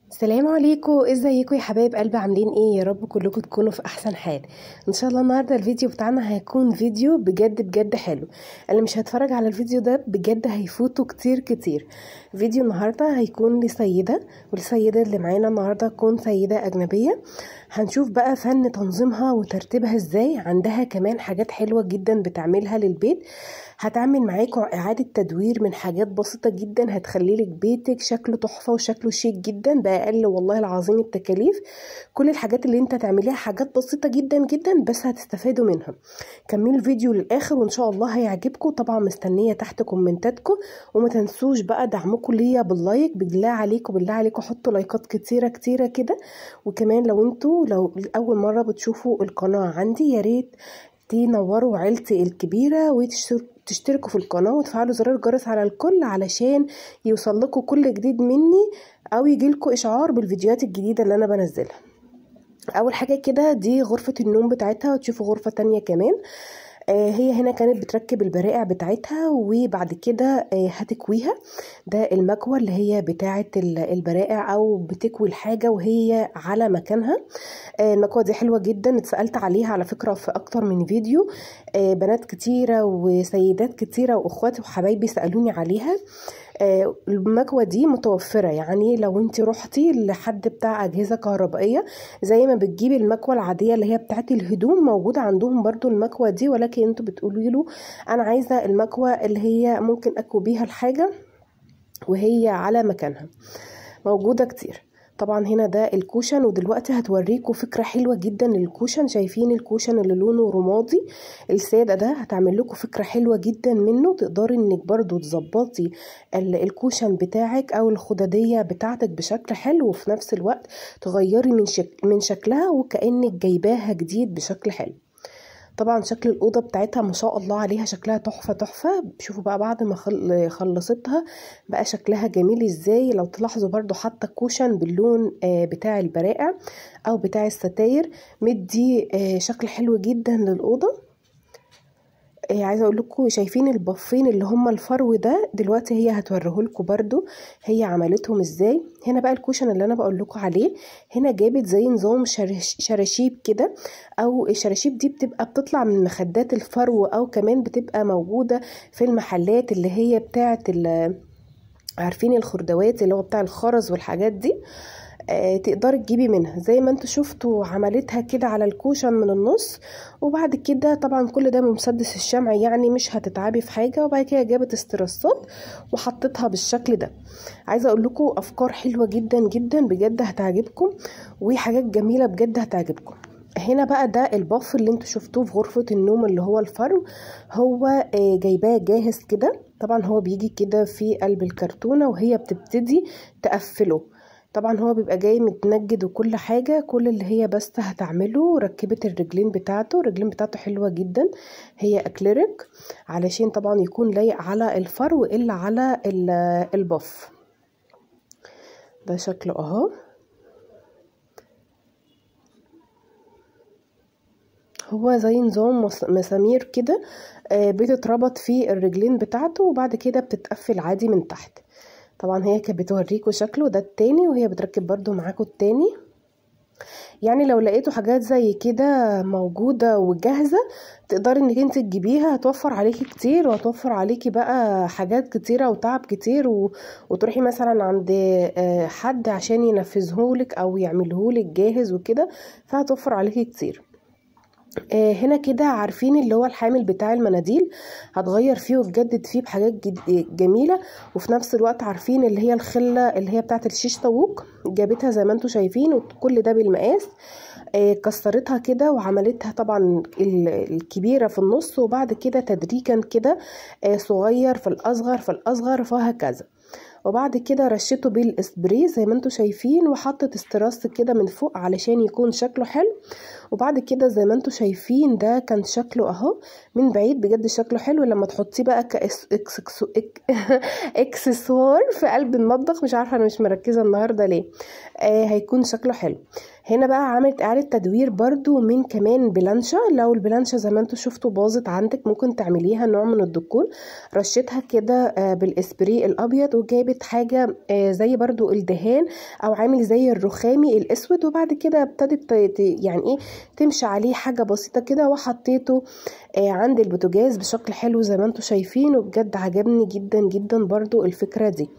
السلام عليكم ازيكم يا حبايب قلبي عاملين ايه يا رب كلكم تكونوا في احسن حال ان شاء الله النهارده الفيديو بتاعنا هيكون فيديو بجد بجد حلو اللي مش هيتفرج على الفيديو ده بجد هيفوتوا كتير كتير فيديو النهارده هيكون لسيده والسيده اللي معانا النهارده تكون سيده اجنبيه هنشوف بقى فن تنظيمها وترتيبها ازاي عندها كمان حاجات حلوه جدا بتعملها للبيت هتعمل معاكم اعاده تدوير من حاجات بسيطه جدا هتخلي لك بيتك شكله تحفه وشكله شيك جدا باقل والله العظيم التكاليف كل الحاجات اللي انت تعمليها حاجات بسيطه جدا جدا بس هتستفادوا منها كملوا الفيديو للاخر وان شاء الله هيعجبكم طبعا مستنيه تحت كومنتاتكم وما تنسوش بقى دعمكم ليا باللايك بالله عليكم بالله عليكم حطوا لايكات كتيره كتيره كده وكمان لو انتوا لو اول مره بتشوفوا القناه عندي يا ريت تنوروا عيلتي الكبيره وتشتركوا في القناه وتفعلوا زرار الجرس على الكل علشان يوصل لكم كل جديد مني او يجيلكوا اشعار بالفيديوهات الجديده اللي انا بنزلها اول حاجه كده دي غرفه النوم بتاعتها وتشوفوا غرفه تانية كمان آه هي هنا كانت بتركب البرائع بتاعتها وبعد كده آه هتكويها ده المكوى اللي هي بتاعه البرائع او بتكوي الحاجه وهي على مكانها آه المكوى دي حلوه جدا اتسالت عليها على فكره في اكتر من فيديو بنات كتيره وسيدات كتيره واخواتي وحبايبي سالوني عليها المكوى دي متوفرة يعني لو انت رحتي لحد بتاع أجهزة كهربائية زي ما بتجيبي المكوى العادية اللي هي بتاعت الهدوم موجودة عندهم برضو المكوى دي ولكن انتوا بتقولوا له أنا عايزة المكوى اللي هي ممكن أكوي بيها الحاجة وهي على مكانها موجودة كتير طبعا هنا ده الكوشن ودلوقتي هتوريكم فكره حلوه جدا للكوشن شايفين الكوشن اللي لونه رمادي الساده ده هتعمل لكم فكره حلوه جدا منه تقدري انك برضو تظبطي الكوشن بتاعك او الخداديه بتاعتك بشكل حلو وفي نفس الوقت تغيري من شك من شكلها وكانك جايباها جديد بشكل حلو طبعا شكل الاوضه بتاعتها ما شاء الله عليها شكلها تحفه تحفه شوفوا بقى بعد ما خلصتها بقى شكلها جميل ازاي لو تلاحظوا برضو حتى كوشن باللون بتاع البرائع او بتاع الستاير مدي شكل حلو جدا للاوضه عايزه اقول لكم شايفين البفين اللي هم الفرو ده دلوقتي هي هتوريه لكم برده هي عملتهم ازاي هنا بقى الكوشن اللي انا بقول لكم عليه هنا جابت زي نظام شراشيب كده او الشراشيب دي بتبقى بتطلع من مخدات الفرو او كمان بتبقى موجوده في المحلات اللي هي بتاعه عارفين الخردوات اللي هو بتاع الخرز والحاجات دي آه تقدري تجيبي منها زي ما انتوا شفتوا عملتها كده على الكوشن من النص وبعد كده طبعا كل ده بمسدس الشمع يعني مش هتتعبي في حاجه وبعد كده جابت استرسات وحطيتها بالشكل ده عايزه اقول لكم افكار حلوه جدا جدا بجد هتعجبكم وحاجات جميله بجد هتعجبكم هنا بقى ده الباف اللي انتوا شفتوه في غرفة النوم اللي هو الفرو هو جايباه جاهز كده طبعا هو بيجي كده في قلب الكرتونة وهي بتبتدي تقفله طبعا هو بيبقى جاي متنجد وكل حاجة كل اللي هي بس هتعمله ركبت الرجلين بتاعته الرجلين بتاعته حلوة جدا هي اكليريك علشان طبعا يكون لايق على الفرو الا على البف ده شكله اهو هو زي نظام مسامير كده بتتربط في الرجلين بتاعته وبعد كده بتتقفل عادي من تحت طبعا هي كانت بتوريكوا شكله ده التاني وهي بتركب برضو معاكوا التاني يعني لو لقيتوا حاجات زي كده موجودة وجاهزة تقدري انك انت تجيبيها هتوفر عليكي كتير وهتوفر عليكي بقى حاجات كتيرة وتعب كتير و... وتروحي مثلا عند حد عشان ينفذهولك او يعملهولك جاهز وكده فهتوفر عليكي كتير آه هنا كده عارفين اللي هو الحامل بتاع المناديل هتغير فيه وتجدد فيه بحاجات جميله وفي نفس الوقت عارفين اللي هي الخله اللي هي بتاعه الشيش طاووق جابتها زي ما انتم شايفين وكل ده بالمقاس آه كسرتها كده وعملتها طبعا الكبيره في النص وبعد كده تدريجا كده آه صغير في الاصغر في الاصغر وهكذا وبعد كده رشته بالاسبري زي ما انتم شايفين وحطت استراس كده من فوق علشان يكون شكله حلو وبعد كده زي ما انتوا شايفين ده كان شكله اهو من بعيد بجد شكله حلو لما تحطيه بقى كاكسسوار في قلب المطبخ مش عارفه انا مش مركزه النهارده ليه آه هيكون شكله حلو هنا بقى عملت اعاده تدوير برضو من كمان بلانشا لو البلانشا زي ما انتوا شفتوا باظت عندك ممكن تعمليها نوع من الديكور رشتها كده آه بالاسبري الابيض وجابت حاجه آه زي برضو الدهان او عامل زي الرخامي الاسود وبعد كده ابتدت يعني ايه تمشي عليه حاجه بسيطه كده وحطيته آه عند البوتاجاز بشكل حلو زي ما انتوا شايفين وبجد عجبني جدا جدا برضو الفكره دي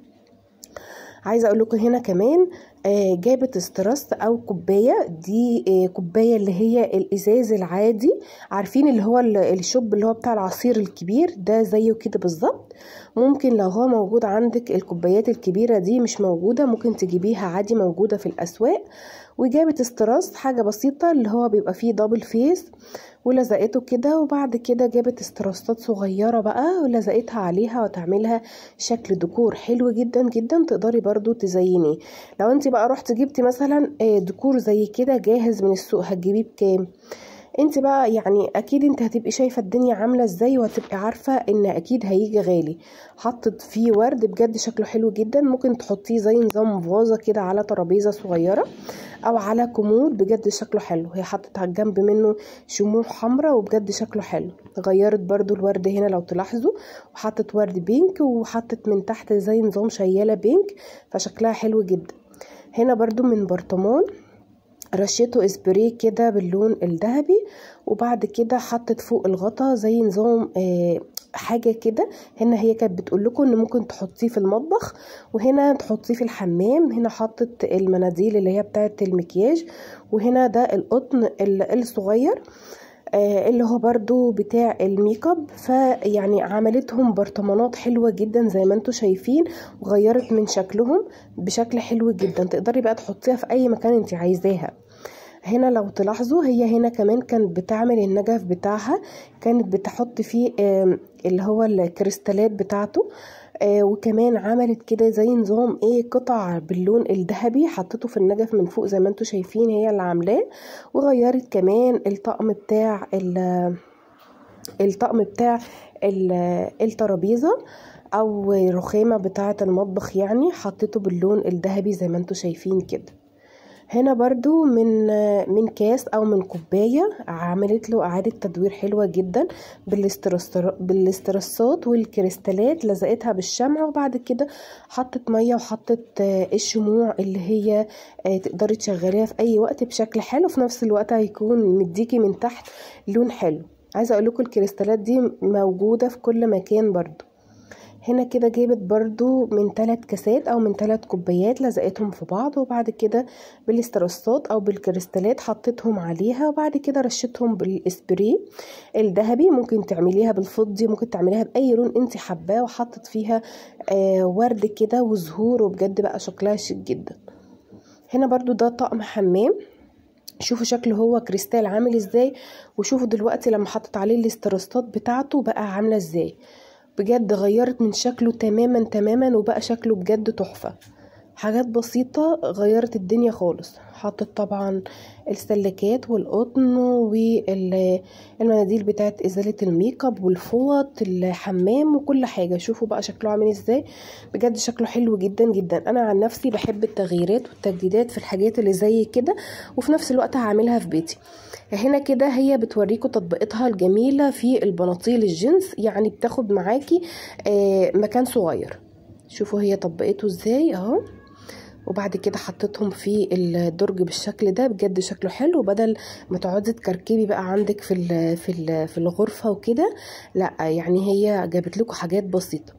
عايزه اقول لكم هنا كمان آه جابت استرس او كوبايه دي آه كوبايه اللي هي الازاز العادي عارفين اللي هو الشوب اللي هو بتاع العصير الكبير ده زيه كده بالظبط ممكن لو هو موجود عندك الكوبايات الكبيره دي مش موجوده ممكن تجيبيها عادي موجوده في الاسواق وجابت استراس حاجه بسيطه اللي هو بيبقى فيه دبل فيس ولزقته كده وبعد كده جابت استراسات صغيرة بقى ولزقتها عليها وتعملها شكل ديكور حلو جدا جدا تقدري برضو تزينيه لو انت بقى رحت جبتي مثلا ديكور زي كده جاهز من السوق هتجيبيه بكام انت بقى يعني اكيد انت هتبقي شايفه الدنيا عامله ازاي وهتبقي عارفه ان اكيد هيجي غالي حطت فيه ورد بجد شكله حلو جدا ممكن تحطيه زي نظام فازه كده على ترابيزه صغيره او على كومود بجد شكله حلو هي حطت على الجنب منه شموع حمراء وبجد شكله حلو غيرت برضو الورد هنا لو تلاحظوا وحطت ورد بينك وحطت من تحت زي نظام شياله بينك فشكلها حلو جدا هنا برضو من برطمان رشيته اسبري كده باللون الذهبي وبعد كده حطت فوق الغطا زي نظام آه حاجة كده هنا هي كانت بتقول لكم ان ممكن تحطيه في المطبخ وهنا تحطيه في الحمام هنا حطت المناديل اللي هي بتاعه المكياج وهنا ده القطن الصغير آه اللي هو برضو بتاع الميك اب فيعني عملتهم برطمانات حلوة جدا زي ما انتوا شايفين وغيرت من شكلهم بشكل حلو جدا تقدري بقى تحطيها في اي مكان انت عايزاها هنا لو تلاحظوا هي هنا كمان كانت بتعمل النجف بتاعها كانت بتحط فيه آه اللي هو الكريستالات بتاعته آه وكمان عملت كده زي نظام ايه قطع باللون الذهبي حطته في النجف من فوق زي ما انتوا شايفين هي اللي عاملاه وغيرت كمان الطقم بتاع الطقم بتاع الترابيزه او رخامه بتاعه المطبخ يعني حطيته باللون الذهبي زي ما انتوا شايفين كده هنا برضو من من كاس او من كوبايه عملت له اعاده تدوير حلوه جدا بالاسترسات والكريستالات لزقتها بالشمع وبعد كده حطت ميه وحطت الشموع اللي هي تقدري تشغليها في اي وقت بشكل حلو في نفس الوقت هيكون مديكي من تحت لون حلو عايزه اقول لكم الكريستالات دي موجوده في كل مكان برضو هنا كده جابت برضو من ثلاث كاسات او من ثلاث كوبايات لزقتهم في بعض وبعد كده بالاسترسات او بالكريستالات حطيتهم عليها وبعد كده رشتهم بالاسبري الذهبي ممكن تعمليها بالفضي ممكن تعمليها باي لون انت حباه وحطت فيها آه ورد كده وزهور وبجد بقى شكلها شيك جدا هنا برضو ده طقم حمام شوفوا شكله هو كريستال عامل ازاي وشوفوا دلوقتي لما حطت عليه الاسترسات بتاعته بقى عامله ازاي بجد غيرت من شكله تماما تماما وبقى شكله بجد تحفة حاجات بسيطة غيرت الدنيا خالص حطت طبعا السلكات والقطن والمناديل بتاعت ازالة الميك اب والفوط الحمام وكل حاجة شوفوا بقى شكله عامل ازاي بجد شكله حلو جدا جدا انا عن نفسي بحب التغييرات والتجديدات في الحاجات اللي زي كده وفي نفس الوقت هعملها في بيتي هنا كده هي بتوريكم تطبيقتها الجميلة في البناطيل الجينز يعني بتاخد معاكي آه مكان صغير شوفوا هي طبقته ازاي اهو وبعد كده حطيتهم في الدرج بالشكل ده بجد شكله حلو بدل ما تقعدي تكركبي بقى عندك في ال في ال في الغرفه وكده لا يعني هي جابت لكم حاجات بسيطه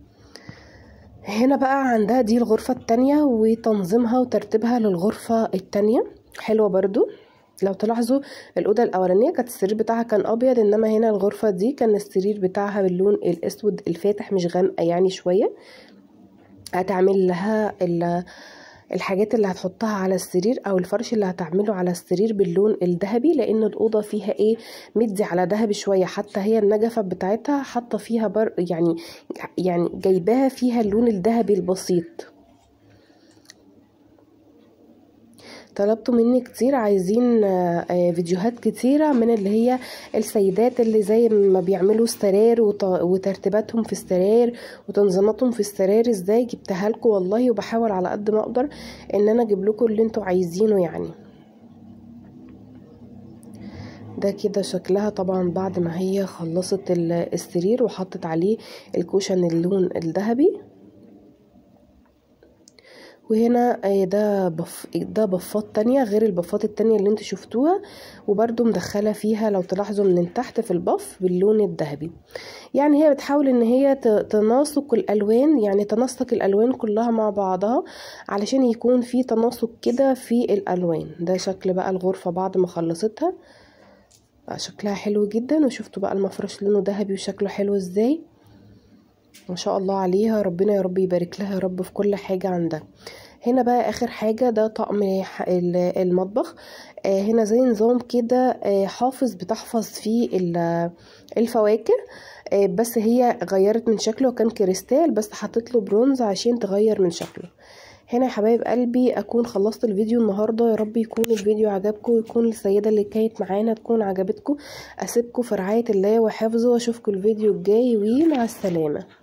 هنا بقى عندها دي الغرفه التانية وتنظيمها وترتيبها للغرفه التانية حلوه برضو لو تلاحظوا الأوضة الأولانية كانت السرير بتاعها كان أبيض إنما هنا الغرفة دي كان السرير بتاعها باللون الأسود الفاتح مش غامقة يعني شوية هتعمل لها الحاجات اللي هتحطها على السرير او الفرش اللي هتعمله على السرير باللون الذهبي لان الاوضه فيها ايه مدي على ذهبي شويه حتى هي النجفه بتاعتها حاطه فيها بر يعني يعني جايباها فيها اللون الذهبي البسيط طلبتوا مني كتير عايزين فيديوهات كتيرة من اللي هي السيدات اللي زي ما بيعملوا السراير وترتيباتهم في السراير وتنظيماتهم في السراير ازاي جبتها لكم والله وبحاول على قد ما اقدر ان انا اجيب لكم اللي انتوا عايزينه يعني ده كده شكلها طبعا بعد ما هي خلصت السرير وحطت عليه الكوشن اللون الذهبي وهنا ده بف ده بفات تانية غير البفات التانية اللي انت شفتوها وبرده مدخلة فيها لو تلاحظوا من تحت في البف باللون الذهبي يعني هي بتحاول ان هي تناسق الالوان يعني تنسق الالوان كلها مع بعضها علشان يكون في تناسق كده في الالوان ده شكل بقى الغرفة بعد ما خلصتها بقى شكلها حلو جدا وشفتوا بقى المفرش لونه ذهبي وشكله حلو ازاي ما شاء الله عليها ربنا يا رب يبارك لها يا رب في كل حاجة عندها هنا بقى اخر حاجة ده طقم المطبخ هنا زي نظام كده حافظ بتحفظ فيه الفواكه بس هي غيرت من شكله كان كريستال بس حطيت له برونز عشان تغير من شكله هنا يا حبايب قلبي اكون خلصت الفيديو النهارده يا رب يكون الفيديو عجبكم ويكون السيده اللي كانت معانا تكون عجبتكم اسيبكم في رعايه الله وحفظه واشوفكم الفيديو الجاي ومع السلامه